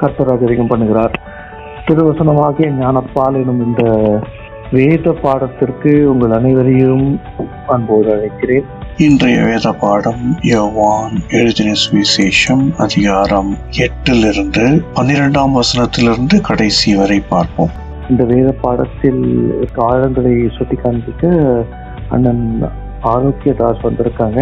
கர்த்தராஜ் அதிகம் பண்ணுகிறார் திருவசனமாகிய ஞானப்பால் எனும் இந்த வேத பாடத்திற்கு உங்கள் அனைவரையும் அன்போடு அழைக்கிறேன் இன்றைய வேத பாடம் யோவான் எழுதின சுவிசேஷம் அதிகாரம் எட்டிலிருந்து பன்னிரெண்டாம் வசனத்திலிருந்து கடைசி வரை பார்ப்போம் இந்த வேத பாடத்தில் ஆழங்களை சுட்டி காண்பிக்க அண்ணன் ஆரோக்கியதாஸ் வந்திருக்காங்க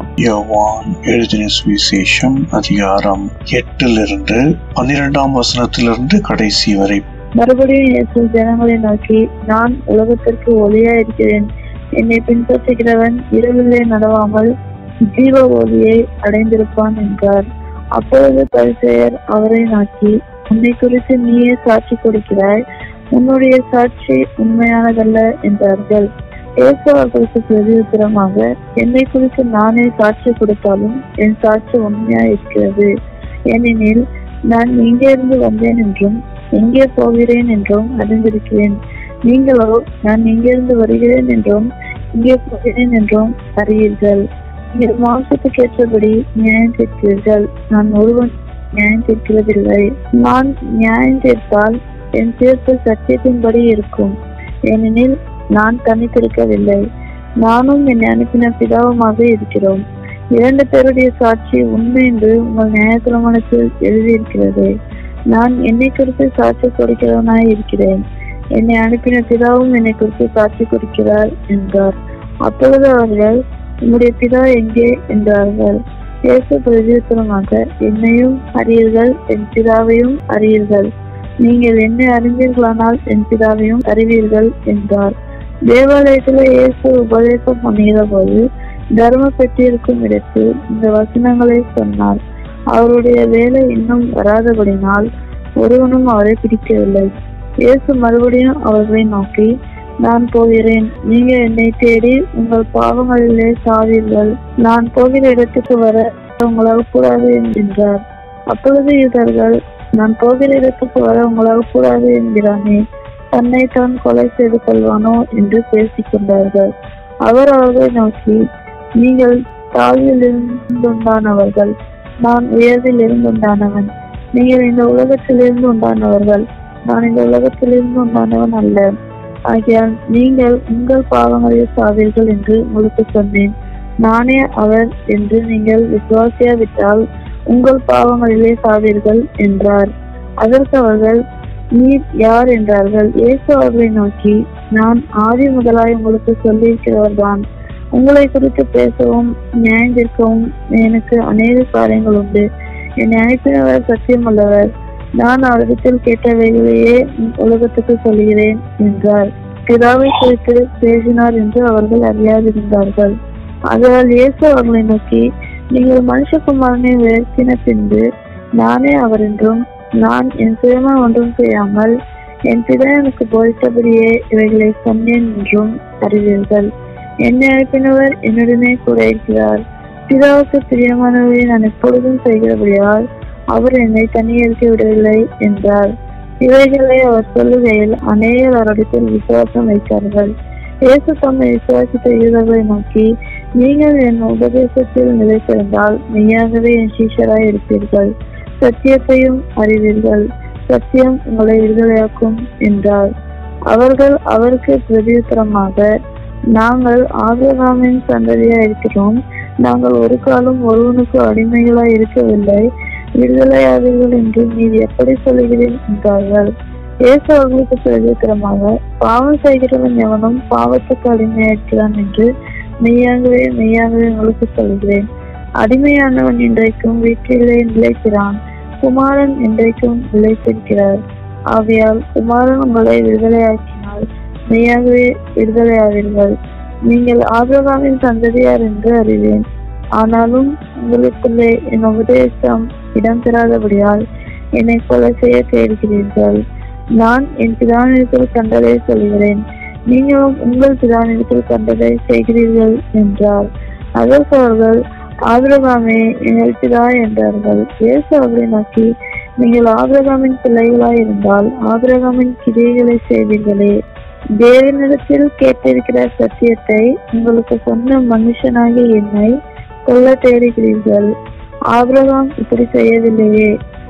யோவான் எழுதின சுவிசேஷம் அதிகாரம் எட்டிலிருந்து பன்னிரெண்டாம் வசனத்திலிருந்து கடைசி வரை மறுபடியும் இயேசு ஜனங்களை நோக்கி நான் உலகத்திற்கு ஒளியா இருக்கிறேன் என்னை பின்பற்றுகிறவன் இருளிலே நடவாமல் ஜீவ ஒளியை அடைந்திருப்பான் என்றார் அப்பொழுது பரிசெயர் அவரை நோக்கி உன்னை குறித்து நீயே சாட்சி கொடுக்கிறாய் உன்னுடைய சாட்சி உண்மையானதல்ல என்றார்கள் இயேசு அவர்களுக்கு பிரதியுத்தரமாக என்னை குறித்து நானே சாட்சி கொடுத்தாலும் என் சாட்சி உண்மையா இருக்கிறது ஏனெனில் நான் எங்கிருந்து வந்தேன் என்றும் எங்கே போகிறேன் என்றும் அறிந்திருக்கிறேன் நீங்களோ நான் எங்கிருந்து வருகிறேன் என்றும் இங்கே போகிறேன் என்றும் அறியீர்கள் நீங்கள் மாசத்துக்கு ஏற்றபடி நியாயம் தீர்க்கிறீர்கள் நான் ஒருவன் நியாயம் தீர்க்கிறதில்லை நான் நியாயம் தீர்த்தால் என் தீர்ப்பு சத்தியத்தின்படி இருக்கும் ஏனெனில் நான் தனித்திருக்கவில்லை நானும் என்னை அனுப்பின பிதாவுமாக இருக்கிறோம் இரண்டு பேருடைய சாட்சி உண்மை என்று உங்கள் நியாயப்பிரமாணத்தில் எழுதியிருக்கிறது நான் என்னை குறித்து சாட்சி கொடுக்கிறவனாய் இருக்கிறேன் என்னை அனுப்பின பிதாவும் என்னை குறித்து சாட்சி கொடுக்கிறார் என்றார் அப்பொழுது அவர்கள் உம்முடைய பிதா எங்கே என்றார்கள் இயேசு பிரதியுத்தரமாக என்னையும் அறியீர்கள் என் பிதாவையும் அறியீர்கள் நீங்கள் என்னை அறிந்தீர்களானால் என் பிதாவையும் அறிவீர்கள் என்றார் தேவாலயத்திலே இயேசு உபதேசம் பண்ணுகிற போது தர்ம பெற்றிருக்கும் இடத்தில் இந்த வசனங்களை சொன்னார் அவருடைய வேலை இன்னும் வராதபடினால் ஒருவனும் அவரை பிடிக்கவில்லை இயேசு மறுபடியும் அவர்களை நோக்கி நான் போகிறேன் நீங்க என்னை தேடி உங்கள் பாவங்களிலே சாவீர்கள் நான் போகிற இடத்துக்கு வர உங்களால் கூடாது என்றார் அப்பொழுது இவர்கள் நான் போகிற இடத்துக்கு வர உங்களால் கூடாது என்கிறானே தன்னை தான் கொலை செய்து கொள்வானோ என்று பேசிக் கொண்டார்கள் அவர் அவர்களை நோக்கி நீங்கள் தாழ்வில் இருந்துண்டானவர்கள் நான் உயர்வில் இருந்துண்டானவன் நீங்கள் இந்த உலகத்திலிருந்து உண்டானவர்கள் நான் இந்த உலகத்திலிருந்து உண்டானவன் அல்ல ஆகையால் நீங்கள் உங்கள் பாவங்களில் சாவீர்கள் என்று உங்களுக்கு சொன்னேன் நானே அவர் என்று நீங்கள் விசுவாசியாவிட்டால் உங்கள் பாவங்களிலே சாவீர்கள் என்றார் அதற்கு அவர்கள் நீர் யார் என்றார்கள் இயேசு அவர்களை நோக்கி நான் ஆதி முதலாய் உங்களுக்கு சொல்லியிருக்கிறவர்தான் உங்களை குறித்து பேசவும் நியாயந்திருக்கவும் எனக்கு அநேக காரியங்கள் உண்டு என்னை அனுப்பினவர் சத்தியம் உள்ளவர் நான் அவரிடத்தில் கேட்டவைகளையே உலகத்துக்கு சொல்கிறேன் என்றார் பிதாவை குறித்து பேசினார் என்று அவர்கள் அறியாதிருந்தார்கள் அதனால் இயேசு அவர்களை நோக்கி நீங்கள் மனுஷகுமாரனை உயர்த்தின பின்பு நானே அவர் என்றும் நான் என் சுயமா ஒன்றும் செய்யாமல் என் பிதா எனக்கு போதித்தபடியே இவைகளை சொன்னேன் என்றும் அறிவீர்கள் என்னை அனுப்பினவர் என்னுடனே கூட இருக்கிறார் பிதாவுக்கு பிரியமானவரை நான் எப்பொழுதும் செய்கிறபடியால் அவர் என்னை தனியிருக்க விடவில்லை என்றார் இவைகளை அவர் சொல்லுகையில் அநேகர் அவரிடத்தில் விசுவாசம் வைத்தார்கள் இயேசு தம்மை விசுவாசித்த யூதர்களை நோக்கி நீங்கள் என் உபதேசத்தில் நிலைத்திருந்தால் மெய்யாகவே என் சீஷராய் இருப்பீர்கள் சத்தியத்தையும் அறிவீர்கள் சத்தியம் உங்களை விடுதலையாக்கும் என்றார் அவர்கள் அவருக்கு பிரதியுத்தரமாக நாங்கள் ஆபிரகாமின் சந்ததியா இருக்கிறோம் நாங்கள் ஒரு காலம் ஒருவனுக்கு அடிமைகளாய் இருக்கவில்லை விடுதலையாவீர்கள் என்று நீர் எப்படி சொல்லுகிறேன் என்றார்கள் இயேசு அவர்களுக்கு பிரதித்திரமாக பாவம் செய்கிறவன் எவனும் பாவத்துக்கு அடிமையாஇருக்கிறான் என்று மெய்யாகவே மெய்யாகவே உங்களுக்கு சொல்கிறேன் அடிமையானவன் இன்றைக்கும் வீட்டிலே நிலைக்கிறான் குமாரன் இன்றைக்கும் நிலைத்திருக்கிறார் ஆகையால் குமாரன் உங்களை விடுதலையாக்கினால் மெய்யாகவே விடுதலையாவீர்கள் நீங்கள் ஆபிரகாமின் சந்ததியார் என்று அறிவேன் ஆனாலும் உங்களுக்குள்ளே என் உபதேசம் இடம் பெறாதபடியால் என்னை கொலை செய்ய தேடுகிறீர்கள் நான் என் பிதானிடத்தில் கண்டதை சொல்கிறேன் நீங்களும் உங்கள் பிதானிடத்தில் கண்டதை செய்கிறீர்கள் என்றார் அதற்கு அவர்கள் ஆபிரகாமே எங்கள் பிதா என்றார்கள் இயேசு அவர்களை நோக்கி நீங்கள் ஆபிரகாமின் பிள்ளைகளாய் இருந்தால் ஆபிரகாமின் கிரியைகளை செய்வீர்களே தேவனிடத்தில் கேட்டிருக்கிற சத்தியத்தை உங்களுக்கு சொன்ன மனுஷனாகிய என்னை கொல்ல தேடுகிறீர்கள் ஆபிரகாம் இப்படி செய்யவில்லையே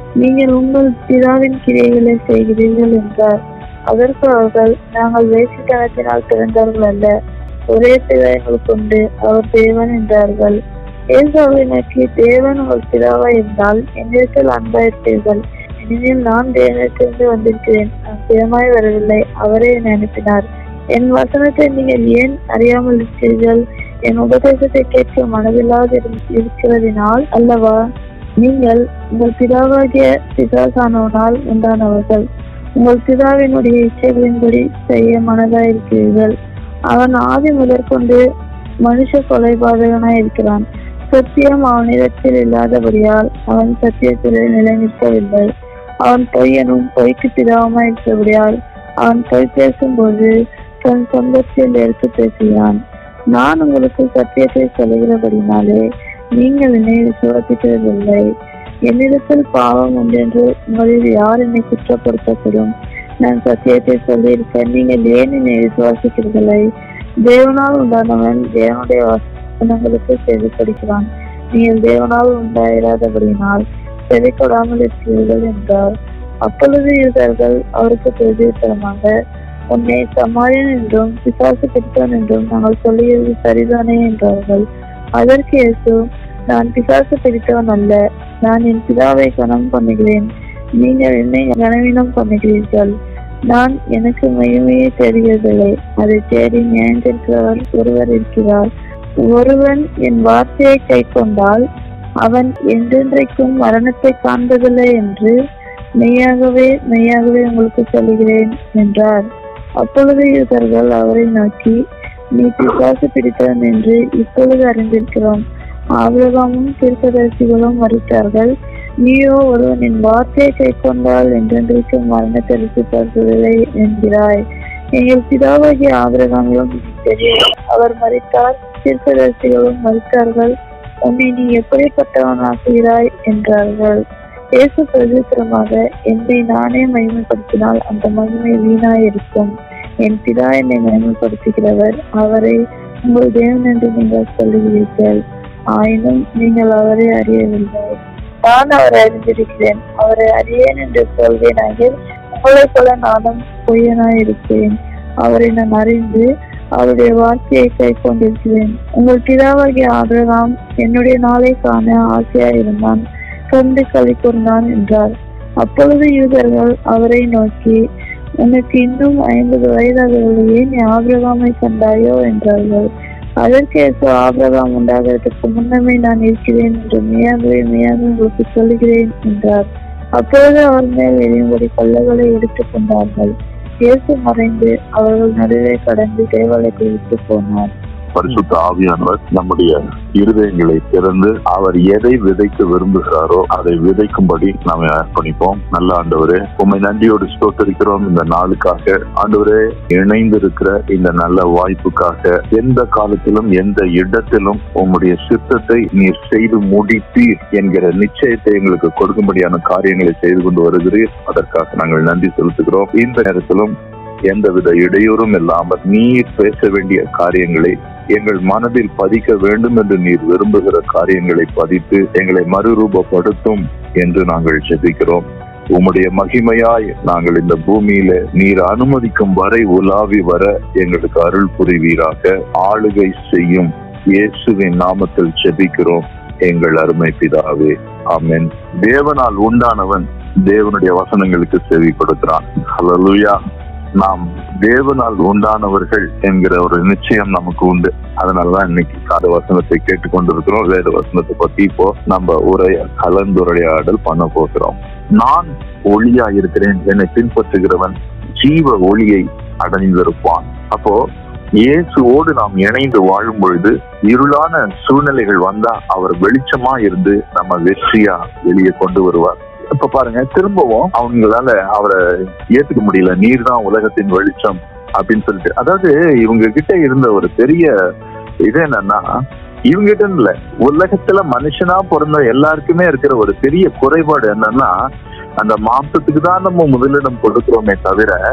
நீங்கள் உங்கள் பிதாவின் கிரியைகளை செய்கிறீர்கள் என்றார் அதற்கு அவர்கள் நாங்கள் வேசித்தனத்தினால் பிறந்தவர்கள் அல்ல ஒரே பிதா எங்களுக்கு உண்டு அவர் தேவன் என்றார்கள் ஏசாவை நோக்கி தேவன் உங்கள் பிதாவா இருந்தால் என்னிடத்தில் அன்பாயிருப்பீர்கள் இனிமேல் நான் தேவனிடத்திலிருந்து வந்திருக்கிறேன் நான் சுயமாய் வரவில்லை அவரே என்னை அனுப்பினார் என் வசனத்தை நீங்கள் ஏன் அறியாமல் இருக்கிறீர்கள் என் உபதேசத்தை கேட்க மனதில்லாது இரு- இருக்கிறதினால் அல்லவா நீங்கள் உங்கள் பிதாவாகிய பிதாசானவனால் உண்டானவர்கள் உங்கள் பிதாவினுடைய இச்சைகளின்படி செய்ய மனதாயிருக்கிறீர்கள் அவன் ஆதி முதற்கொண்டு மனுஷ கொலைபாதகனாய் இருக்கிறான் சத்தியம் அவனிடத்தில் இல்லாதபடியால் அவன் சத்தியத்திலே நிலைநிற்கவில்லை அவன் பொய்யனும் பொய்க்கு பிதாவுமாய் இருக்கிறபடியால் அவன் பொய் பேசும்போது தன் சொந்தத்தில் எடுத்து பேசுகிறான் நான் உங்களுக்கு சத்தியத்தை சொல்லுகிறபடினாலே நீங்கள் என்னை விசுவாசிக்கிறதில்லை என்னிடத்தில் பாவம் உண்டென்று உங்களில் யார் என்னை குற்றப்படுத்தக்கூடும் நான் சத்தியத்தை சொல்லியிருக்க நீங்கள் ஏன் என்னை விசுவாசிக்கிறதில்லை தேவனால் உண்டானவன் தேவனுடைய வசனங்களுக்கு செவிப்படுகிறான் நீங்கள் தேவனால் உண்டாயிராதபடியினால் செவிக்கொடாமல் இருக்கிறீர்கள் என்றார் அப்பொழுது யூதர்கள் அவருக்கு பிரதித்தரமாக உன்னை சமாரியன் என்றும் பிசாசு பிடித்தவன் என்றும் நாங்கள் சொல்லுகிறது சரிதானே என்றார்கள் அதற்கு இயேசு நான் பிசாசு பிடித்தவன் அல்ல நான் என் பிதாவை கனம் பண்ணுகிறேன் நீங்கள் என்னை கனவீனம் பண்ணுகிறீர்கள் நான் எனக்கு மகிமையை தேடுகிறதில்லை அதை தேடி நியாயந்திருக்கிறவர் ஒருவர் இருக்கிறார் ஒருவன் என் வார்த்தையை கை கொண்டால் அவன் என்றென்றைக்கும் மரணத்தை காண்பதில்லை என்று மெய்யாகவே மெய்யாகவே உங்களுக்கு சொல்லுகிறேன் என்றார் அப்பொழுது யூதர்கள் அவரை நோக்கி நீ பிசாசு பிடித்தவன் என்று இப்பொழுது அறிந்திருக்கிறோம் ஆபிரகாமும் தீர்க்கதரிசிகளும் மறுத்தார்கள் நீயோ ஒருவனின் வார்த்தையை கை கொண்டால் என்றென்றைக்கு மரணத்தை ருசிப்பதில்லை என்கிறாய் எங்கள் பிதாவாகிய ஆபிரகாமிலும் இது தெரியும் அவர் மறித்தார் தீர்க்கதரிசிகளும் மறுத்தார்கள் உன்னை நீ எப்படிப்பட்டவன் ஆக்குகிறாய் என்றார்கள் இயேசு பிரதித்திரமாக என்னை நானே மகிமைப்படுத்தினால் அந்த மகிமை வீணாய் இருக்கும் என் பிதா என்னை மகிமைப்படுத்துகிறவர் அவரை உங்கள் தேவன் என்று நீங்கள் சொல்லுகிறீர்கள் ஆயினும் நீங்கள் அவரை அறியவில்லை நான் அவரை அறிந்திருக்கிறேன் அவரை அறியேன் என்று சொல்வேனாகில் உங்களைப் போல நானும் பொய்யனாய் இருப்பேன் அவரை நான் அறிந்து அவருடைய வார்த்தையை கை கொண்டிருக்கிறேன் உங்கள் பிதாவாகிய ஆபிரகாம் என்னுடைய நாளை காண ஆசையாய் இருந்தான் கண்டு களி கூர்ந்தான் என்றார் அப்பொழுது யூதர்கள் அவரை நோக்கி உனக்கு இன்னும் ஐம்பது வயதாகவில்லையே நீ ஆபிரகாமை கண்டாயோ என்றார்கள் அதற்கு இயேசு ஆபிரகாம் உண்டாகிறதுக்கு முன்னமே நான் இருக்கிறேன் என்று மெய்யாகவே மெய்யாக உங்களுக்கு சொல்லுகிறேன் என்றார் அப்பொழுது அவர் மேல் எரியும்படி கல்லுகளை எடுத்துக் கொண்டார்கள் இயேசு மறைந்து அவர்கள் நடுவே கடந்து தேவாலயத்தை விட்டு போனார் பரிசுத்த ஆவியானவர் நம்முடைய இருதயங்களை திறந்து அவர் எதை விதைக்க விரும்புகிறாரோ அதை விதைக்கும்படி நாம் அர்ப்பணிப்போம் நல்ல ஆண்டவரே உண்மை நன்றியோடு ஸ்தோத்தரிக்கிறோம் இந்த நாளுக்காக ஆண்டவரே இணைந்திருக்கிற இந்த நல்ல வாய்ப்புக்காக எந்த காலத்திலும் எந்த இடத்திலும் உம்முடைய சித்தத்தை நீர் செய்து முடிப்பீர் என்கிற நிச்சயத்தை எங்களுக்கு கொடுக்கும்படியான காரியங்களை செய்து கொண்டு வருகிறீர் அதற்காக நாங்கள் நன்றி செலுத்துகிறோம் இந்த நேரத்திலும் எந்தவித இடையூறும் இல்லாமல் நீர் பேச வேண்டிய காரியங்களை எங்கள் மனதில் பதிக்க வேண்டும் என்று நீர் விரும்புகிற காரியங்களை பதித்து எங்களை மறுரூபப்படுத்தும் என்று நாங்கள் ஜெபிக்கிறோம் உம்முடைய மகிமையாய் நாங்கள் இந்த பூமியில நீர் அனுமதிக்கும் வரை உலாவி வர எங்களுக்கு அருள் புரிவீராக ஆளுகை செய்யும் இயேசுவின் நாமத்தில் ஜெபிக்கிறோம் எங்கள் அருமை பிதாவே ஆமென் தேவனால் உண்டானவன் தேவனுடைய வசனங்களுக்கு செவி கொடுக்கிறான் ஹalleluya நாம் தேவனால் உண்டானவர்கள் என்கிற ஒரு நிச்சயம் நமக்கு உண்டு அதனாலதான் இன்னைக்கு காத வசனத்தை கேட்டுக்கொண்டிருக்கிறோம் வேத வசனத்தை பத்தி இப்போ நம்ம உரைய கலந்துரையாடல் பண்ண போகிறோம் நான் ஒளியா இருக்கிறேன் என்னை பின்பற்றுகிறவன் ஜீவ ஒளியை அடைந்திருப்பான் அப்போ இயேசுவோடு நாம் இணைந்து வாழும் பொழுது இருளான சூழ்நிலைகள் வந்தா அவர் வெளிச்சமா இருந்து நம்ம வெற்றியா வெளியே கொண்டு வருவார் இப்ப பாருங்க திரும்பவும் அவங்களால அவரை ஏத்துக்க முடியல நீர் தான் உலகத்தின் வெளிச்சம் அப்படின்னு சொல்லிட்டு அதாவது இவங்க கிட்ட இருந்த ஒரு பெரிய இது என்னன்னா இவங்க கிட்ட இல்ல உலகத்துல மனுஷனா பிறந்த எல்லாருக்குமே இருக்கிற ஒரு பெரிய குறைபாடு என்னன்னா அந்த மாம்சத்துக்கு தான் நம்ம முதலிடம் கொடுக்கிறோமே தவிர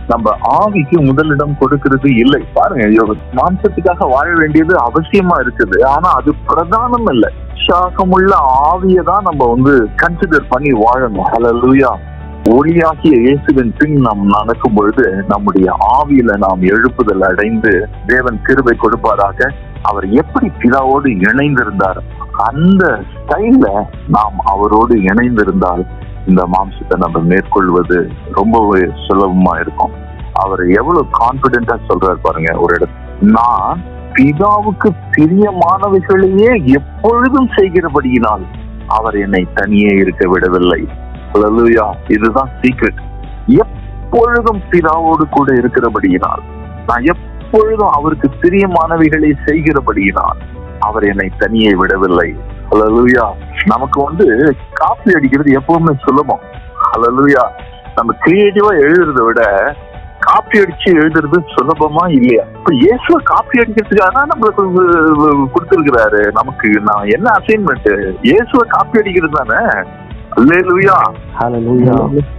நம்ம ஆவிக்கு முதலிடம் கொடுக்கிறது இல்லை பாருங்க யோ- மாம்சத்துக்காக வாழ வேண்டியது அவசியமா இருக்குது ஆனா அது பிரதானம் இல்லை உற்சாகமுள்ள ஆவியை தான் நம்ம வந்து கன்சிடர் பண்ணி வாழணும் ஹalleluya ஒளியாகிய இயேசுவின் பின் நாம் நடக்கும் பொழுது நம்முடைய ஆவியில நாம் எழுப்புதல் அடைந்து தேவன் கிருபை கொடுப்பாராக அவர் எப்படி பிதாவோடு இணைந்திருந்தார் அந்த ஸ்டைல்ல நாம் அவரோடு இணைந்திருந்தால் இந்த மாம்சத்தை நம்ம மேற்கொள்வது ரொம்பவே சுலபமா இருக்கும் அவர் எவ்வளவு கான்பிடென்டா சொல்றாரு பாருங்க ஒரு இடத்துல நான் பிதாவுக்கு பிரியமானவைகளையே எப்பொழுதும் செய்கிறபடியினால் அவர் என்னை தனியே இருக்க விடவில்லை Hallelujah. இதுதான் சீக்ரெட் எப்பொழுதும் பிதாவோடு கூட இருக்கிறபடியினால் நான் எப்பொழுதும் அவருக்கு பிரியமானவைகளை செய்கிறபடியினால் அவர் என்னை தனியே விடவில்லை ஹalleluya நமக்கு வந்து காப்பி அடிக்கிறது எப்பவுமே சுலபம் ஹalleluya நம்ம கிரியேட்டிவா எழுதுறத விட காப்பி அடிச்சு எழுதுறது சுலபமா இல்லையா இப்ப இயேசுவ காப்பி அடிக்கிறதுக்காக தான் நம்மளுக்கு கு- கொடுத்திருக்கிறாரு நமக்கு நான் என்ன அசைன்மெண்ட் இயேசுவ காப்பி அடிக்கிறது தானே அல்லேலூயா ஹalleluya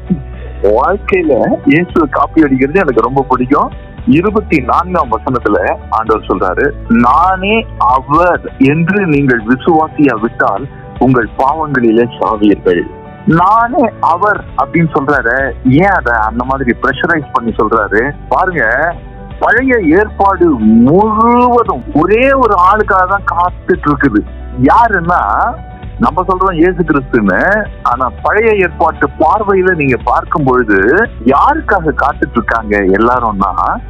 வாழ்க்கையில இயேசுவ காப்பி அடிக்கிறது எனக்கு ரொம்ப பிடிக்கும் இருபத்தி நான்காம் வசனத்துல ஆண்டவர் சொல்றாரு நானே அவர் என்று நீங்கள் விசுவாசியா விட்டால் உங்கள் பாவங்களிலே சாவீர்கள் நானே அவர் அப்படின்னு சொல்றாரு ஏன் அத அந்த மாதிரி ப்ரெஷரைஸ் பண்ணி சொல்றாரு பாருங்க பழைய ஏற்பாடு முழுவதும் ஒரே ஒரு ஆளுக்காக தான் காத்துட்டு இருக்குது யாருன்னா நம்ம சொல்றோம் இயேசு கிறிஸ்துன்னு ஆனா பழைய ஏற்பாட்டு பார்வையில நீங்க பார்க்கும் பொழுது யாருக்காக காத்துட்டு இருக்காங்க எல்லாரும்னா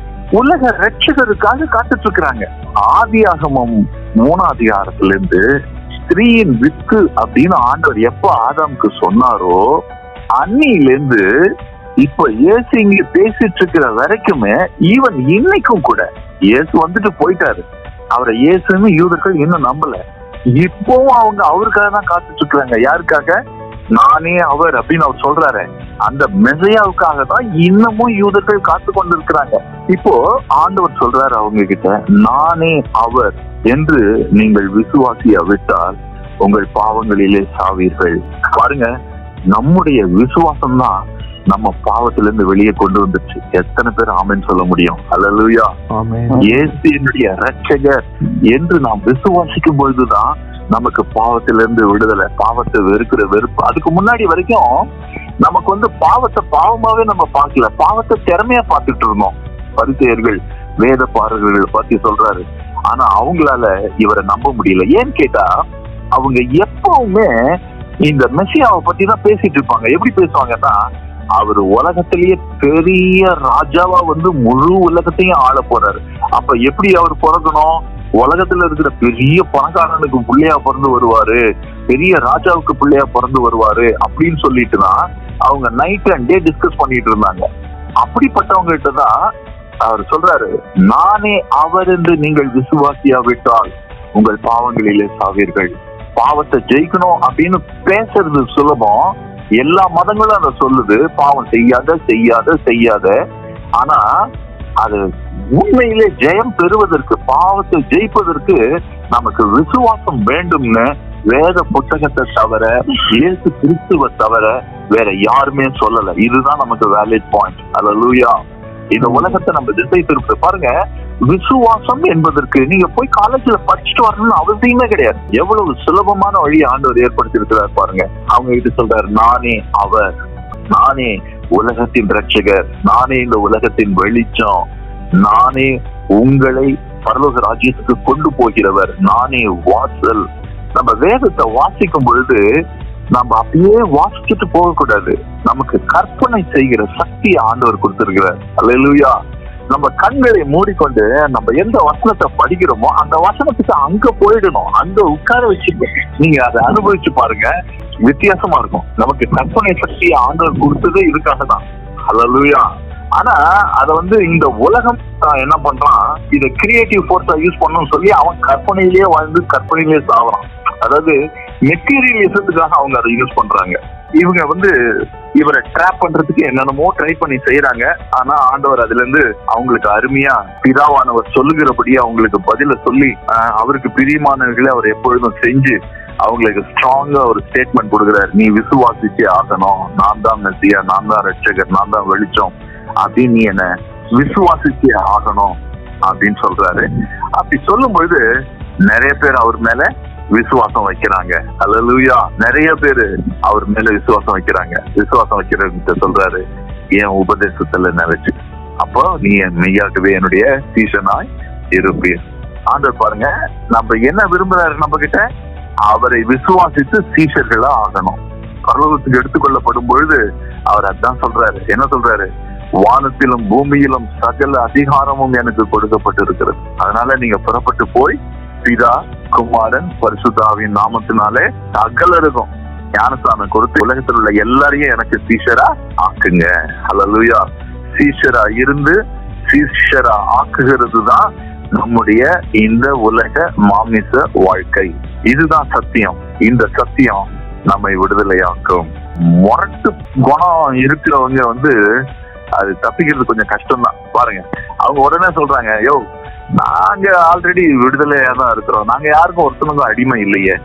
உலக ரட்சகருக்காக காத்துட்டு இருக்கிறாங்க ஆதியாகமம் மூணாம் அதிகாரத்துல இருந்து ஸ்திரீயின் வித்து அப்படின்னு ஆண்டவர் எப்ப ஆதாமுக்கு சொன்னாரோ அன்னியில இருந்து இப்ப இயேசு இங்க பேசிட்டு இருக்கிற வரைக்குமே ஈவன் இன்னைக்கும் கூட இயேசு வந்துட்டு போயிட்டாரு அவரை இயேசுன்னு யூதர்கள் இன்னும் நம்பல இப்பவும் அவங்க அவருக்காக தான் காத்துட்டு இருக்கிறாங்க யாருக்காக நானே அவர் அப்படின்னு அவர் சொல்றாரு அந்த மெசையாவுக்காக தான் இன்னமும் யூதர்கள் காத்து கொண்டிருக்கிறாங்க இப்போ ஆண்டவர் சொல்றாரு அவங்க கிட்ட நானே அவர் என்று நீங்கள் விசுவாசியா விட்டால் உங்கள் பாவங்களிலே சாவீர்கள் பாருங்க நம்முடைய விசுவாசம் தான் நம்ம பாவத்திலிருந்து வெளியே கொண்டு வந்துருச்சு எத்தனை பேர் ஆமென்னு சொல்ல முடியும் அல்லேலூயா ஆமென் இயேசு என்னுடைய ரட்சகர் என்று நாம் விசுவாசிக்கும் பொழுதுதான் நமக்கு பாவத்திலிருந்து விடுதலை பாவத்தை வெறுக்கிற வெறுப்பு அதுக்கு முன்னாடி வரைக்கும் நமக்கு வந்து பாவத்தை பாவமாவே நம்ம பார்க்கல பாவத்தை திறமையா பார்த்துட்டு இருந்தோம் பரிசெயர்கள் வேத பாரகர்கள் பத்தி சொல்றாரு ஆனா அவங்களால இவரை நம்ப முடியல ஏன்னு கேட்டா அவங்க எப்பவுமே இந்த மெஸ்ஸியாவை பத்தி தான் பேசிட்டு இருப்பாங்க எப்படி பேசுவாங்கன்னா அவர் உலகத்திலேயே பெரிய ராஜாவா வந்து முழு உலகத்தையும் ஆள போறாரு அப்ப எப்படி அவர் பிறக்கணும் உலகத்துல இருக்கிற பெரிய பணக்காரனுக்கு பிள்ளையா பிறந்து வருவாரு பெரிய ராஜாவுக்கு பிள்ளையா பிறந்து வருவாரு அப்படின்னு சொல்லிட்டு தான் அவங்க நைட் அண்ட் டே டிஸ்கஸ் பண்ணிட்டு இருந்தாங்க அப்படிப்பட்டவங்க கிட்ட தான் அவர் சொல்றாரு நானே அவர் என்று நீங்கள் விசுவாசியா விட்டால் உங்கள் பாவங்களிலே சாவீர்கள் பாவத்தை ஜெயிக்கணும் அப்படின்னு பேசுறது சுலபம் எல்லா மதங்களும் அதை சொல்லுது பாவம் செய்யாத செய்யாத செய்யாத ஆனா அது உண்மையிலே ஜெயம் பெறுவதற்கு பாவத்தை ஜெயிப்பதற்கு நமக்கு விசுவாசம் வேண்டும்னு வேத புத்தகத்தை தவிர இயேசு கிறிஸ்துவ தவிர வேற யாருமே சொல்லல இதுதான் நமக்கு வேலிட் பாயிண்ட் அல்லூயா இந்த உலகத்தை நம்ம திசை திருப்ப பாருங்க விசுவாசம் என்பதற்கு நீங்க போய் காலேஜ்ல படிச்சுட்டு வரணும்னு அவசியமே கிடையாது எவ்வளவு சுலபமான வழி ஆண்டவர் ஏற்படுத்தி இருக்கிறார் பாருங்க அவங்க கிட்ட சொல்றாரு நானே அவர் நானே உலகத்தின் ரட்சகர் நானே இந்த உலகத்தின் வெளிச்சம் நானே உங்களை பரலோக ராஜ்யத்துக்கு கொண்டு போகிறவர் நானே வாசல் நம்ம வேதத்தை வாசிக்கும் பொழுது நம்ம அப்படியே வாசிச்சுட்டு போக கூடாது நமக்கு கற்பனை செய்கிற சக்தியை ஆண்டவர் கொடுத்திருக்கிறார் அல்லேலூயா நம்ம கண்களை மூடிக்கொண்டு நம்ம எந்த வசனத்தை படிக்கிறோமோ அந்த வசனத்துக்கு அங்க போயிடணும் அங்க உட்கார வச்சு நீங்க அதை அனுபவிச்சு பாருங்க வித்தியாசமா இருக்கும் நமக்கு கற்பனை சக்தியை ஆண்டவர் கொடுத்ததே இதுக்காக தான் அல்லேலூயா ஆனா அத வந்து இந்த உலகம் ஆஹ், என்ன பண்றான் இத கிரியேட்டிவ் ஃபோர்ஸா யூஸ் பண்ணணும்னு சொல்லி அவன் கற்பனையிலேயே வாழ்ந்து கற்பனையிலேயே சாவறான் அதாவது மெட்டீரியலிசத்துக்காக அவங்க அதை யூஸ் பண்றாங்க இவங்க வந்து இவரை ட்ராப் பண்றதுக்கு என்னென்னமோ ட்ரை பண்ணி செய்யறாங்க ஆனா ஆண்டவர் அதுல இருந்து அவங்களுக்கு அருமையா பிதாவானவர் சொல்லுகிறபடி அவங்களுக்கு பதில சொல்லி ஆஹ், அவருக்கு பிரியமானவர்களை அவர் எப்பொழுதும் செஞ்சு அவங்களுக்கு ஸ்ட்ராங்கா ஒரு ஸ்டேட்மெண்ட் கொடுக்குறாரு நீ விசுவாசிச்சே ஆகணும் நான் தான் மெஸ்ஸியா நான் தான் ரட்சகர் நான் தான் வெளிச்சம் அப்படின்னு நீ என்ன விசுவாசிச்சே ஆகணும் அப்படின்னு சொல்றாரு அப்படி சொல்லும் பொழுது நிறைய பேர் அவர் மேல விசுவாசம் வைக்கிறாங்க அல்லேலூயா நிறைய பேர் அவர் மேல விசுவாசம் வைக்கிறாங்க விசுவாசம் வைக்கிறவங்க சொல்றாரு என் உபதேசத்துல நினைச்சு அப்போ நீ என் மெய்யாகவே என்னுடைய சீசனாய் இருப்பீர் ஆண்டவர் பாருங்க நம்ம என்ன விரும்புறாரு நம்ம கிட்ட அவரை விசுவாசித்து சீஷர்களா ஆகணும் பரலோகத்துக்கு எடுத்துக்கொள்ளப்படும் பொழுது அவர் அதான் சொல்றாரு என்ன சொல்றாரு வானத்திலும் பூமியிலும் சகல அதிகாரமும் எனக்கு கொடுக்கப்பட்டிருக்கிறது அதனால நீங்க புறப்பட்டு போய் பிதா குமாரன் பரிசுத்தாவின் நாமத்தினாலே சகலருக்கும் ஞானஸ்தானம் கொடுத்து உலகத்தில் உள்ள எல்லாரையும் எனக்கு சீஷரா ஆக்குங்க அல்லேலூயா சீஷரா இருந்து சீஷரா ஆக்குகிறது தான் நம்முடைய இந்த உலக மாமிச வாழ்க்கை இதுதான் சத்தியம் இந்த சத்தியம் நம்மை விடுதலையாக்கும் முரட்டு குணம் இருக்கிறவங்க வந்து அது தப்பிக்கிறது கொஞ்சம் கஷ்டம் தான் பாருங்க அவங்க உடனே சொல்றாங்க யோ நாங்க ஆல்ரெடி விடுதலையா தான் இருக்கிறோம் நாங்க யாருக்கும் ஒருத்தனுக்கும் அடிமை இல்லையே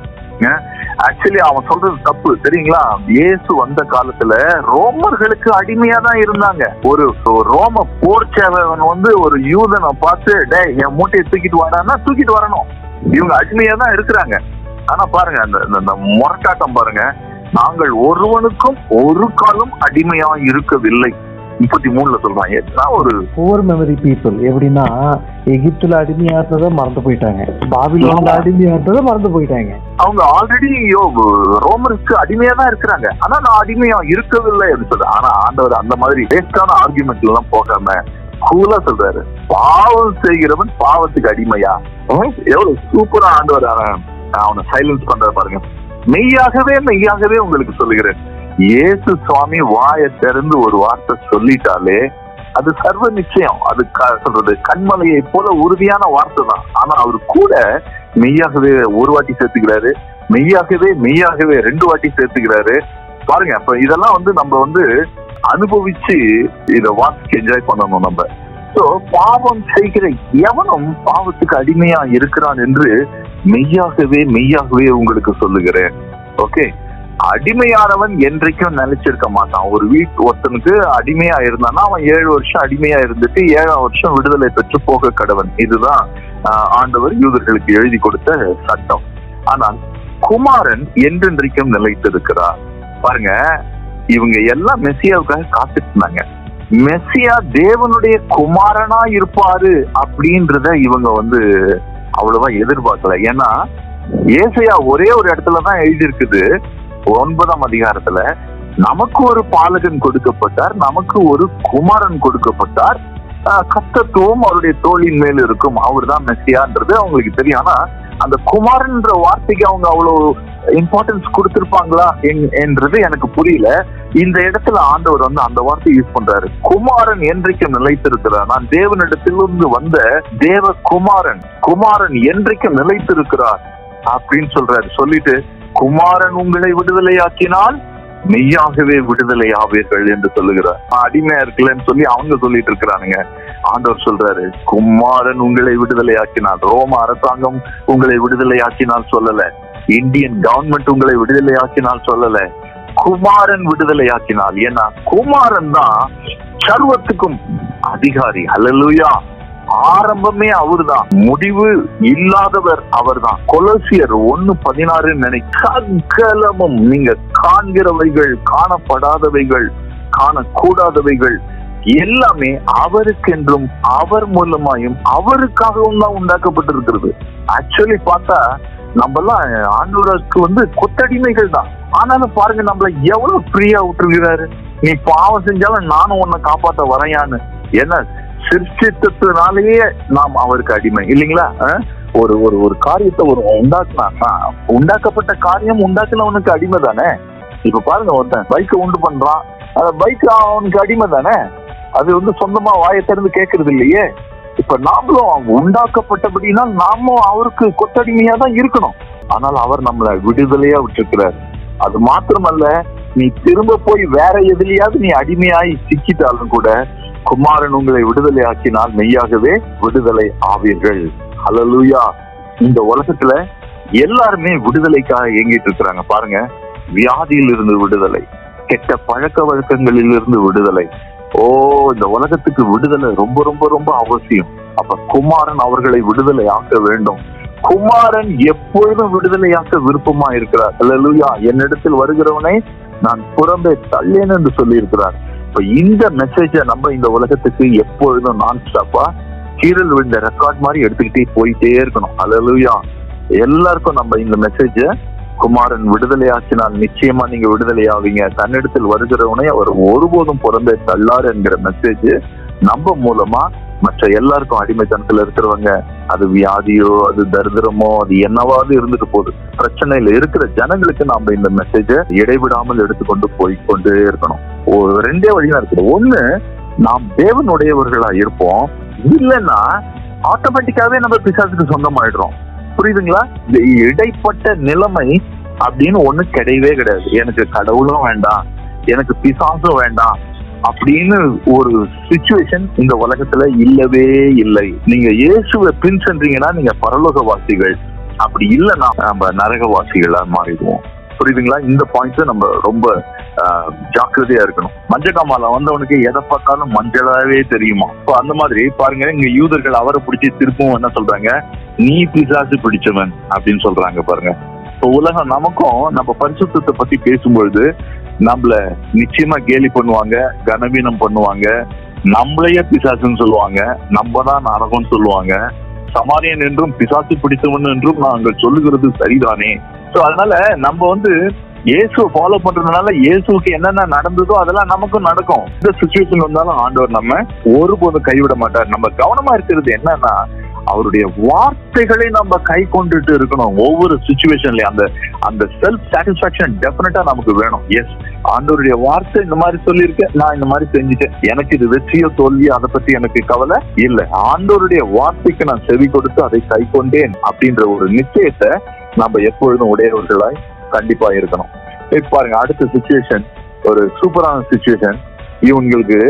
ஆக்சுவலி அவன் சொல்றது தப்பு தெரியுங்களா இயேசு வந்த காலத்துல ரோமர்களுக்கு அடிமையா தான் இருந்தாங்க ஒரு ஒரு ரோம போர் சேவகன் வந்து ஒரு யூதனை பார்த்து டேய் என் மூட்டையை தூக்கிட்டு வாடான்னா தூக்கிட்டு வரணும் இவங்க அடிமையா தான் இருக்கிறாங்க ஆனா பாருங்க அந்த அந்த- அந்த முரட்டாட்டம் பாருங்க நாங்கள் ஒருவனுக்கும் ஒரு காலம் அடிமையா இருக்கவில்லை முப்பத்தி மூணுல சொல்றாங்க என்ன ஒரு புவர் மெமரி பீப்புள் எப்படின்னா எகிப்துல அடிமையா இருந்ததை மறந்து போயிட்டாங்க பாபிலோன்ல அடிமையா இருந்ததை மறந்து போயிட்டாங்க அவங்க ஆல்ரெடி ரோமருக்கு அடிமையா தான் இருக்கிறாங்க ஆனா நான் அடிமையா இருக்கவில்லை அப்படின்னு சொல்றேன் ஆனா ஆண்டவர் அந்த மாதிரி வேஸ்டான ஆர்குமெண்ட் எல்லாம் போகாம கூலா சொல்றாரு பாவம் செய்கிறவன் பாவத்துக்கு அடிமையா ஹம்? எவ்வளவு சூப்பரா ஆண்டவர் அவன் அவனை சைலன்ஸ் பண்ற பாருங்க மெய்யாகவே மெய்யாகவே உங்களுக்கு சொல்லுகிறேன் இயேசு சுவாமி வாயை திறந்து ஒரு வார்த்தை சொல்லிட்டாலே அது சர்வ நிச்சயம் அது க- சொல்றது கண்மலையை போல உறுதியான வார்த்தை தான் ஆனா அவர் கூட மெய்யாகவே ஒரு வாட்டி சேர்த்துக்கிறாரு மெய்யாகவே மெய்யாகவே ரெண்டு வாட்டி சேர்த்துக்கிறாரு பாருங்க அப்ப இதெல்லாம் வந்து நம்ம வந்து அனுபவிச்சு இத வாசிச்சு என்ஜாய் பண்ணணும் நம்ம சோ பாவம் செய்கிற எவனும் பாவத்துக்கு அடிமையா இருக்கிறான் என்று மெய்யாகவே மெய்யாகவே உங்களுக்கு சொல்லுகிறேன் ஓகே அடிமையானவன் என்றைக்கும் நினைச்சிருக்க மாட்டான் ஒரு வீட்டு ஒருத்தனுக்கு அடிமையா இருந்தான்னா அவன் ஏழு வருஷம் அடிமையா இருந்துட்டு ஏழாம் வருஷம் விடுதலை பெற்று போக கடவன் இதுதான் ஆஹ், ஆண்டவர் யூதர்களுக்கு எழுதி கொடுத்த சட்டம் ஆனால் குமாரன் என்றென்றைக்கும் நிலைத்திருக்கிறார் பாருங்க இவங்க எல்லாம் மெஸ்ஸியாவுக்காக காத்துட்டு இருந்தாங்க மெஸ்ஸியா தேவனுடைய குமாரனா இருப்பாரு அப்படின்றத இவங்க வந்து அவ்வளவா எதிர்பார்க்கல ஏன்னா ஏசையா ஒரே ஒரு இடத்துல தான் எழுதி இருக்குது ஒன்பதாம் அதிகாரத்துல நமக்கு ஒரு பாலகன் கொடுக்கப்பட்டார் நமக்கு ஒரு குமாரன் கொடுக்கப்பட்டார் ஆஹ் கர்த்தத்துவம் அவருடைய தோளின் மேல் இருக்கும் அவர் தான் மெஸ்ஸியான்றது அவங்களுக்கு தெரியும் ஆனா அந்த குமாரன்ற வார்த்தைக்கு அவங்க அவ்வளவு இம்பார்ட்டன்ஸ் கொடுத்திருப்பாங்களா என்- என்றது எனக்கு புரியல இந்த இடத்துல ஆண்டவர் வந்து அந்த வார்த்தை யூஸ் பண்றாரு குமாரன் என்றைக்கும் நிலைத்திருக்கிறார் நான் தேவனிடத்திலிருந்து வந்த தேவ குமாரன் குமாரன் என்றைக்கும் நிலைத்திருக்கிறார் அப்படின்னு சொல்றாரு சொல்லிட்டு குமாரன் உங்களை விடுதலையாக்கினால் மெய்யாகவே விடுதலை ஆவீர்கள் என்று சொல்லுகிறார் நான் அடிமையா இருக்கலன்னு சொல்லி அவங்க சொல்லிட்டு இருக்கிறானுங்க ஆண்டவர் சொல்றாரு குமாரன் உங்களை விடுதலையாக்கினால் ரோம அரசாங்கம் உங்களை விடுதலையாக்கினால் சொல்லல இந்தியன் கவர்மெண்ட் உங்களை விடுதலையாக்கினால் சொல்லல குமாரன் விடுதலையாக்கினால் ஏன்னா குமாரன் தான் சர்வத்துக்கும் அதிகாரி அல்லேலூயா ஆரம்பமே அவர்தான் முடிவு இல்லாதவர் அவர்தான் கொலோசியர் ஒன்னு பதினாறு நினை சகலமும் நீங்க காண்கிறவைகள் காணப்படாதவைகள் காணக்கூடாதவைகள் எல்லாமே அவருக்கென்றும் அவர் மூலமாயும் அவருக்காகவும் தான் உண்டாக்கப்பட்டிருக்கிறது ஆக்சுவலி பார்த்தா நம்ம எல்லாம் ஆண்டவருக்கு வந்து கொத்தடிமைகள் தான் ஆனாலும் பாருங்க நம்மள எவ்வளவு ஃப்ரீயா விட்டுருக்கிறாரு நீ பாவம் செஞ்சாலும் நானும் உன்னை காப்பாத்த வரையான்னு என்ன சிருஷ்டித்தத்தினாலேயே நாம் அவருக்கு அடிமை இல்லைங்களா அஹ்? ஒரு ஒரு ஒரு காரியத்தை ஒரு உண்டாக்குனா உண்டாக்கப்பட்ட காரியம் உண்டாக்குனவனுக்கு அடிமை தானே இப்ப பாருங்க ஒருத்தன் பைக்கை உண்டு பண்றான் அந்த பைக் அவனுக்கு அடிமை தானே அது வந்து சொந்தமா வாயை திறந்து கேட்கறது இல்லையே இப்ப நாமளும் உண்டாக்கப்பட்டபடினா நாமும் அவருக்கு கொத்தடிமையா தான் இருக்கணும் ஆனால் அவர் நம்மளை விடுதலையா விட்டுருக்கிறார் அது மாத்திரமல்ல நீ திரும்ப போய் வேற எதுலயாவது நீ அடிமையாய் சிக்கிட்டாலும் கூட குமாரன் உங்களை விடுதலை ஆக்கினால் மெய்யாகவே விடுதலை ஆவீர்கள் ஹalleluya இந்த உலகத்துல எல்லாருமே விடுதலைக்காக இயங்கிட்டு இருக்கிறாங்க பாருங்க வியாதியில் இருந்து விடுதலை கெட்ட பழக்க வழக்கங்களில் இருந்து விடுதலை ஓ இந்த உலகத்துக்கு விடுதலை ரொம்ப ரொம்ப ரொம்ப அவசியம் அப்ப குமாரன் அவர்களை விடுதலை ஆக்க வேண்டும் குமாரன் எப்பொழுதும் விடுதலையாக்க விருப்பமா இருக்கிறார் அல்லேலூயா என்னிடத்தில் வருகிறவனை நான் புறம்பே தள்ளேன் என்று சொல்லி இருக்கிறார் இப்ப இந்த மெசேஜை நம்ம இந்த உலகத்துக்கு எப்பொழுதும் நான் ஸ்டாப்பா கீரல் விழுந்த ரெக்கார்ட் மாதிரி எடுத்துக்கிட்டே போயிட்டே இருக்கணும் அல்லேலூயா எல்லாருக்கும் நம்ம இந்த மெசேஜ குமாரன் விடுதலையாக்கினால் நிச்சயமா நீங்க விடுதலையாவீங்க தன்னிடத்தில் வருகிறவனை அவர் ஒருபோதும் புறம்பே தள்ளார் என்கிற மெசேஜ் நம்ம மூலமா மற்ற எல்லாருக்கும் அடிமைத்தனத்துல இருக்கிறவங்க அது வியாதியோ அது தரித்திரமோ அது என்னவாவது இருந்துட்டு போகுது பிரச்சனையில இருக்கிற ஜனங்களுக்கு நாம இந்த மெசேஜ இடைவிடாமல் எடுத்துக்கொண்டு போய் கொண்டே இருக்கணும் ஒரு ரெண்டே வழிதான் இருக்குது ஒண்ணு நாம் தேவனுடையவர்களா இருப்போம் இல்லைன்னா ஆட்டோமேட்டிக்காவே நம்ம பிசாசுக்கு சொந்தமாயிடுறோம் புரியுதுங்களா இந்த இடைப்பட்ட நிலைமை அப்படின்னு ஒண்ணு கிடையவே கிடையாது எனக்கு கடவுளும் வேண்டாம் எனக்கு பிசாசும் வேண்டாம் அப்படின்னு ஒரு சுச்சுவேஷன் இந்த உலகத்துல இல்லவே இல்லை நீங்க இயேசுவை பின் சென்றீங்கன்னா நீங்க பரலோகவாசிகள் அப்படி இல்லைன்னா நம்ம நரகவாசிகளா மாறிடுவோம் புரியுதுங்களா இந்த பாயிண்ட் நம்ம ரொம்ப ஆஹ், ஜாக்கிரதையா இருக்கணும் மஞ்சள் காமால வந்தவனுக்கு எதை பார்த்தாலும் மஞ்சளாவே தெரியுமா இப்போ அந்த மாதிரி பாருங்க இங்க யூதர்கள் அவரை பிடிச்சி திருப்பவும் என்ன சொல்றாங்க நீ பிசாசு பிடிச்சவன் அப்படின்னு சொல்றாங்க பாருங்க இப்போ உலகம் நமக்கும் நம்ம பரிசுத்தத்தை பத்தி பேசும்பொழுது நம்மள நிச்சயமா கேலி பண்ணுவாங்க கனவீனம் பண்ணுவாங்க நம்மளையே பிசாசுன்னு சொல்லுவாங்க நம்ம தான் நரகம்னு சொல்லுவாங்க சமாரியன் என்றும் பிசாசு பிடித்தவன் என்றும் நாங்கள் சொல்லுகிறது சரிதானே சோ அதனால நம்ம வந்து இயேசுவை ஃபாலோ பண்றதுனால இயேசுவுக்கு என்னென்ன நடந்ததோ அதெல்லாம் நமக்கும் நடக்கும் இந்த சுச்சுவேஷன் வந்தாலும் ஆண்டவர் நம்ம ஒருபோதும் கைவிட மாட்டார் நம்ம கவனமா இருக்கிறது என்னன்னா அவருடைய வார்த்தைகளை நம்ம கை கொண்டுட்டு இருக்கணும் ஒவ்வொரு சுச்சுவேஷன்லயும் அந்த அந்த செல்ஃப் சாட்டிஸ்பாக்சன் டெஃபினட்டா நமக்கு வேணும் எஸ் ஆண்டவருடைய வார்த்தை இந்த மாதிரி சொல்லியிருக்கேன் நான் இந்த மாதிரி செஞ்சுட்டேன் எனக்கு இது வெற்றியோ தோல்வியோ அதை பத்தி எனக்கு கவலை இல்ல ஆண்டவருடைய வார்த்தைக்கு நான் செவி கொடுத்து அதை கை கொண்டேன் அப்படின்ற ஒரு நிச்சயத்தை நம்ம எப்பொழுதும் உடையவர்களாய் கண்டிப்பா இருக்கணும் இப்ப பாருங்க அடுத்த சுச்சுவேஷன் ஒரு சூப்பரான சுச்சுவேஷன் இவங்களுக்கு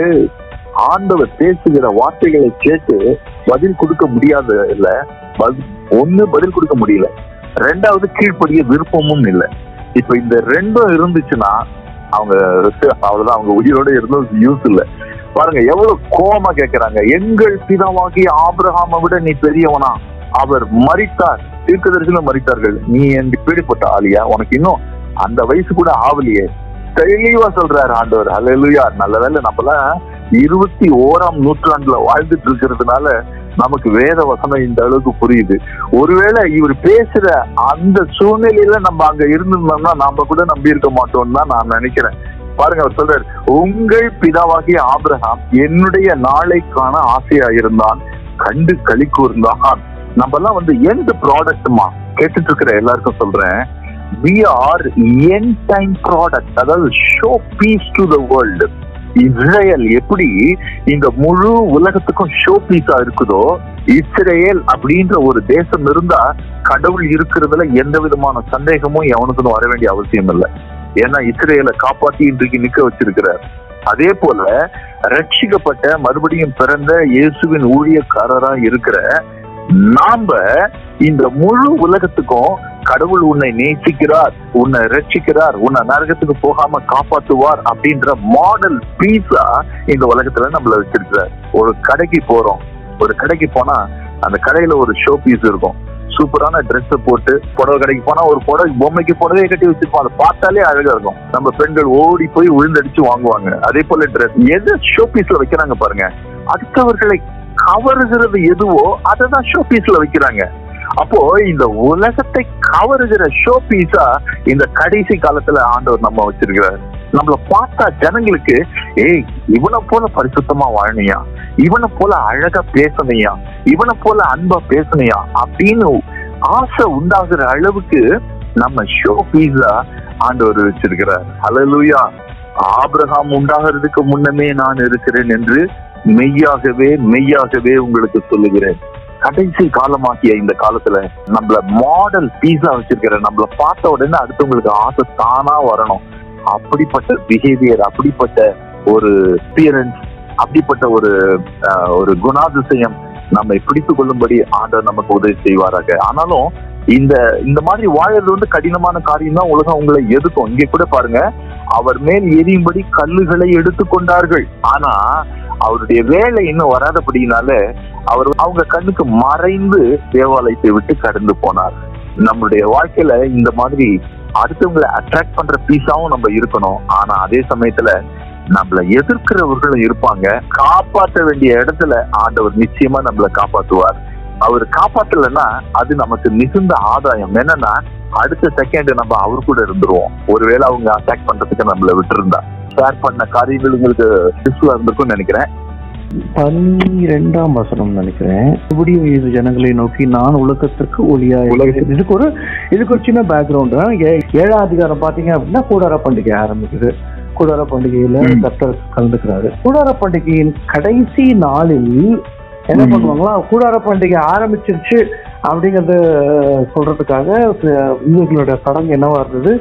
ஆண்டவர் பேசுகிற வார்த்தைகளை கேட்டு பதில் கொடுக்க முடியாத இல்ல பதி- ஒண்ணு பதில் கொடுக்க முடியல ரெண்டாவது கீழ்ப்படிய விருப்பமும் இல்லை இப்ப இந்த ரெண்டும் இருந்துச்சுன்னா அவங்க அவ்வளவுதான் அவங்க உயிரோட இருந்தும் யூஸ் இல்ல பாருங்க எவ்வளவு கோபமா கேக்குறாங்க எங்கள் பிதாவாகிய ஆபிரகாமை விட நீ பெரியவனா அவர் மரித்தார் தீர்க்கதரிசனம் மரித்தார்கள் நீ என் பீடிப்பட்ட ஆளியா உனக்கு இன்னும் அந்த வயசு கூட ஆவலியே தெளிவா சொல்றாரு ஆண்டவர் அல்லேலூயா நல்ல வேளை நம்மலாம் இருபத்தி ஓராம் நூற்றாண்டுல வாழ்ந்துட்டு இருக்கிறதுனால நமக்கு வேத வசனம் இந்த அளவுக்கு புரியுது ஒருவேளை இவர் பேசுற அந்த சூழ்நிலையில நம்ம அங்க இருந்திருந்தோம்னா நாம கூட நம்பி இருக்க மாட்டோம்னு தான் நான் நினைக்கிறேன் பாருங்க அவர் சொல்றாரு உங்கள் பிதாவாகிய ஆபிரகாம் என்னுடைய நாளை காண ஆசையா இருந்தான் கண்டு களி கூர்ந்தான் நம்ம எல்லாம் வந்து எந்த ப்ராடக்ட்மா கேட்டுட்டு இருக்கிற எல்லாருக்கும் சொல்றேன் வி ஆர் என் டைம் ப்ராடக்ட் அதாவது show peace to the world Israel எப்படி இந்த முழு உலகத்துக்கும் ஷோ பீஸா இருக்குதோ இஸ்ரேல் அப்படின்ற ஒரு தேசம் இருந்தா கடவுள் இருக்கிறதுல எந்த விதமான சந்தேகமும் எவனுக்கும் வர வேண்டிய அவசியம் இல்லை ஏன்னா இஸ்ரேலை காப்பாத்தி இன்றைக்கு நிக்க வச்சிருக்கிறார் அதே போல ரட்சிக்கப்பட்ட மறுபடியும் பிறந்த இயேசுவின் ஊழியக்காரரா இருக்கிற நாம இந்த முழு உலகத்துக்கும் கடவுள் உன்னை நேசிக்கிறார் உன்னை ரட்சிக்கிறார் உன்னை நரகத்துக்கு போகாம காப்பாத்துவார் அப்படின்ற மாடல் பீஸா இந்த உலகத்துல நம்மள வச்சிருக்கிறார் ஒரு கடைக்கு போறோம் ஒரு கடைக்கு போனா அந்த கடையில ஒரு ஷோ பீஸ் இருக்கும் சூப்பரான Dress போட்டு புடவை கடைக்கு போனா ஒரு புடவை பொம்மைக்கு புடவையை கட்டி வச்சிருப்போம் அதை பார்த்தாலே அழகா இருக்கும் நம்ம பெண்கள் ஓடி போய் விழுந்தடிச்சு வாங்குவாங்க அதே போல Dress எது ஷோ பீஸ்ல வைக்கிறாங்க பாருங்க அடுத்தவர்களை கவருகிறது எதுவோ அதை தான் ஷோ பீஸ்ல வைக்கிறாங்க அப்போ இந்த உலகத்தை கவருகிற ஷோ பீஸா இந்த கடைசி காலத்துல ஆண்டவர் நம்ம வச்சிருக்கிறார் நம்மள பார்த்தா ஜனங்களுக்கு ஏய் இவனை போல பரிசுத்தமா வாழனியா இவனை போல அழகா பேசணையா இவனை போல அன்பா பேசணையா அப்படின்னு ஆசை உண்டாகிற அளவுக்கு நம்ம ஷோ பீஸா ஆண்டவர் வச்சிருக்கிறார் ஹalleluya ஆபிரகாம் உண்டாகிறதுக்கு முன்னமே நான் இருக்கிறேன் என்று மெய்யாகவே மெய்யாகவே உங்களுக்கு சொல்லுகிறேன் கடைசி காலமாக்கிய இந்த காலத்துல நம்மள மாடல் பீஸா வச்சிருக்கிற நம்மள பார்த்த உடனே அடுத்தவங்களுக்கு ஆசை தானா வரணும் அப்படிப்பட்ட பிஹேவியர் அப்படிப்பட்ட ஒரு appearance அப்படிப்பட்ட ஒரு அஹ், ஒரு குணாதிசயம் நம்மை பிடித்துக் கொள்ளும்படி ஆண்டவர் நமக்கு உதவி செய்வாராக ஆனாலும் இந்த இந்த மாதிரி வாழறது வந்து கடினமான காரியம் தான் உலகம் உங்களை எதுக்கும் இங்க கூட பாருங்க அவர் மேல் எரியும்படி கல்லுகளை எடுத்துக்கொண்டார்கள் ஆனா அவருடைய வேலை இன்னும் வராதபடினால அவர் அவங்க கண்ணுக்கு மறைந்து தேவாலயத்தை விட்டு கடந்து போனார் நம்மளுடைய வாழ்க்கையில இந்த மாதிரி அடுத்தவங்களை அட்ராக்ட் பண்ற பீஸாவும் நம்ம இருக்கணும் ஆனா அதே சமயத்துல நம்மள எதிர்க்கிறவர்களும் இருப்பாங்க காப்பாற்ற வேண்டிய இடத்துல ஆண்டவர் நிச்சயமா நம்மளை காப்பாத்துவார் அவர் காப்பாத்தலைன்னா அது நமக்கு மிகுந்த ஆதாயம் என்னன்னா அடுத்த செகண்ட் நம்ம அவர் கூட இருந்துருவோம் ஒருவேளை அவங்க அட்டாக் பண்றதுக்கு நம்மள விட்டுருந்தா ஷேர் பண்ண காரியங்கள் உங்களுக்கு யூஸ்ஃபுல்லா இருந்திருக்கும்னு நினைக்கிறேன் பன்னிரெண்டாம் வசனம் நினைக்கிறேன் மறுபடியும் இது ஜனங்களை நோக்கி நான் உலகத்திற்கு ஒளியா இருக்கிறேன். இதுக்கு ஒரு இதுக்கு ஒரு சின்ன பேக்ரவுண்டு ஏழாம் அதிகாரம் பாத்தீங்க அப்படின்னா கூடார பண்டிகை ஆரம்பிக்குது கூடார பண்டிகையில ம். கர்த்தர் கலந்துக்கிறாரு கூடார பண்டிகையின் கடைசி நாளில் என்ன ம். பண்ணுவாங்களா கூடார பண்டிகை ஆரம்பிச்சிருச்சு அப்படிங்கறத சொல்றதுக்காக அஹ், இவர்களுடைய சடங்கு என்னவா இருந்தது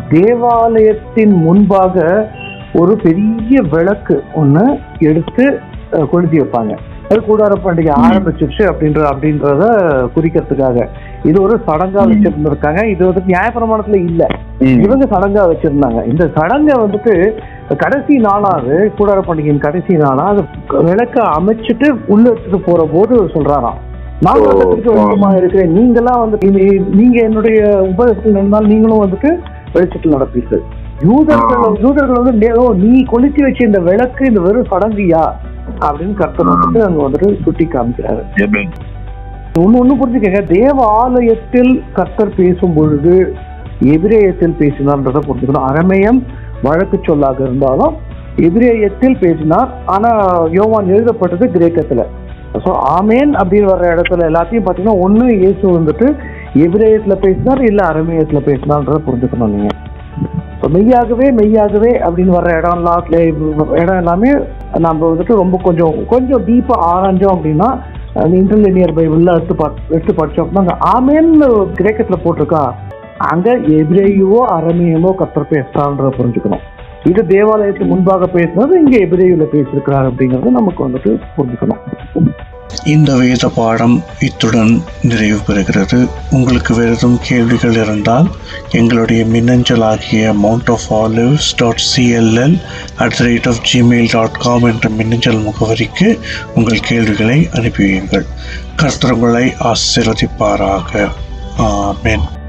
தேவாலயத்தின் முன்பாக ஒரு பெரிய விளக்கு ஒண்ணு எடுத்து அஹ், கொளுத்தி வைப்பாங்க அது கூடார பண்டிகை ம். ஆரம்பிச்சிருச்சு அப்படின்ற அப்படின்றத குறிக்கிறதுக்காக இது ஒரு சடங்கா ம். வச்சிருந்திருக்காங்க இது வந்து நியாயப்பிரமாணத்துல இல்ல இவங்க சடங்கா வச்சிருந்தாங்க இந்த சடங்கை வந்துட்டு கடைசி நாளாவது கூடார பண்டிகையின் கடைசி நாளா அது விளக்க அமைச்சிட்டு உள்ள எடுத்துட்டு போற போது சொல்றாராம் நான் ஓ, உலகத்திற்கு ஆ. வெளிச்சமா இருக்கிறேன் நீங்கெல்லாம் வந்து இனி- நீங்க என்னுடைய உபதேசத்தில் நடந்தால் நீங்களும் வந்துட்டு வெளிச்சத்தில் நடப்பீர்கள் யூதர்கள் ஆ. யூதர்கள் வந்து நே- ஓ, நீ கொளுத்தி வச்ச இந்த விளக்கு இந்த வெறும் சடங்குயா அப்படின்னு கர்த்தர் ஆ. வந்துட்டு அங்க வந்துட்டு சுட்டி காமிக்கிறாரு Amen. ஒண்ணு ஒண்ணு புரிஞ்சுக்கங்க தேவ ஆலயத்தில் கர்த்தர் பேசும் பொழுது எபிரேயத்தில் பேசினார்ன்றதை புரிஞ்சுக்கணும் அரமேயம் வழக்கு சொல்லாக இருந்தாலும் எபிரேயத்தில் பேசினார் ஆனா யோவான் எழுதப்பட்டது கிரேக்கத்துல ஸோ ஆமேன் அப்படின்னு வர்ற இடத்துல எல்லாத்தையும் பார்த்தீங்கன்னா ஒண்ணு இயேசு வந்துட்டு எபிரேயத்துல பேசினார் இல்ல அரமேயத்துல பேசினார்ன்றதை புரிஞ்சுக்கணும் நீங்க ஸோ மெய்யாகவே மெய்யாகவே அப்படின்னு வர்ற இடம் எல்லாம் இடம் எல்லாமே நம்ம வந்துட்டு ரொம்ப கொஞ்சம் கொஞ்சம் டீப்பா ஆராய்ஞ்சோம் அப்படின்னா அந்த இன்டர்லினியர் பைபிள்ல எடுத்து பா எடுத்து படிச்சோம் அப்படின்னா அங்க ஆமேன்னு கிரேக்கத்துல போட்டிருக்கா அங்க எபிரேயுவோ அரமேயமோ கத்தர் பேசுறான்றத புரிஞ்சுக்கணும் இது தேவாலயத்துக்கு முன்பாக பேசுனது இங்க எபிரேயுல பேசியிருக்கிறார் அப்படிங்கறது நமக்கு வந்துட்டு புரிஞ்சுக்கணும் இந்த வேத பாடம் இத்துடன் நிறைவு பெறுகிறது உங்களுக்கு வேறு எதுவும் கேள்விகள் இருந்தால் எங்களுடைய மின்னஞ்சலாகிய mount of olives dot CLL at the rate of Gmail dot com என்ற மின்னஞ்சல் முகவரிக்கு உங்கள் கேள்விகளை அனுப்பி வையுங்கள் கர்த்தர் உங்களை ஆசீர்வதிப்பாராக ஆமென்